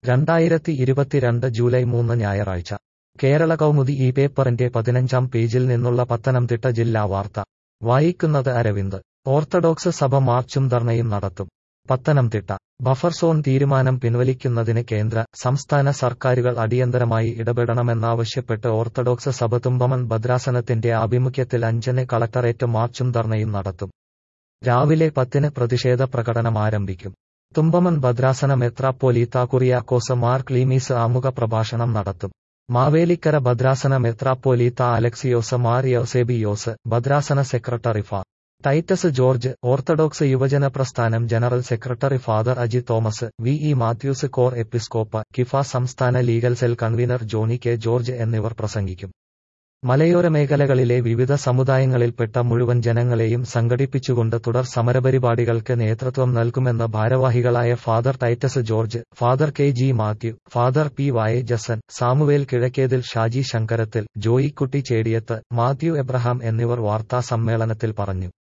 രണ്ടായിരത്തി ഇരുപത്തിരണ്ട് ജൂലൈ മൂന്ന് ഞായറാഴ്ച കേരള കൗമുദി ഈ പേപ്പറിന്റെ പതിനഞ്ചാം പേജിൽ നിന്നുള്ള പത്തനംതിട്ട ജില്ലാ വാർത്ത വായിക്കുന്നത് അരവിന്ദ് ഓർത്തഡോക്സ് സഭ മാർച്ചും ധർണയും നടത്തും പത്തനംതിട്ട ബഫർ സോൺ തീരുമാനം പിൻവലിക്കുന്നതിന് കേന്ദ്ര സംസ്ഥാന സർക്കാരുകൾ അടിയന്തരമായി ഇടപെടണമെന്നാവശ്യപ്പെട്ട് ഓർത്തഡോക്സ് സഭ തുമ്പമൺ ഭദ്രാസനത്തിന്റെ ആഭിമുഖ്യത്തിൽ അഞ്ചിന് കളക്ടറേറ്റ് മാർച്ചും ധർണയും നടത്തും രാവിലെ പത്തിന് പ്രതിഷേധ പ്രകടനം ആരംഭിക്കും തുമ്പമൺ ഭദ്രാസന മെത്രാപ്പോലീത്ത കുറിയാക്കോസ് മാർ ക്ലീമീസ് ആമുഖ പ്രഭാഷണം നടത്തും മാവേലിക്കര ഭദ്രാസന മെത്രാപ്പോലീത്ത അലക്സിയോസ് മാർ യോസേബിയോസ് ഭദ്രാസന സെക്രട്ടറി ഫാ ടൈറ്റസ് ജോർജ് ഓർത്തഡോക്സ് യുവജന പ്രസ്ഥാനം general secretary father Aji Thomas V E Mathews cor episcopa KIFA സംസ്ഥാന legal cell convener Johny K George എന്നിവർ പ്രസംഗിക്കും മലയോര മേഖലകളിലെ വിവിധ സമുദായങ്ങളിൽപ്പെട്ട മുഴുവൻ ജനങ്ങളെയും സംഘടിപ്പിച്ചുകൊണ്ട് തുടർ സമരപരിപാടികൾക്ക് നേതൃത്വം നൽകുമെന്ന് ഭാരവാഹികളായ father Titus George father K G Mathew father P Y Jason Samuel Kizhakkethil Shaji Sankarathil Joykutty Chediyath Mathew Abraham എന്നിവർ വാർത്താ സമ്മേളനത്തിൽ പറഞ്ഞു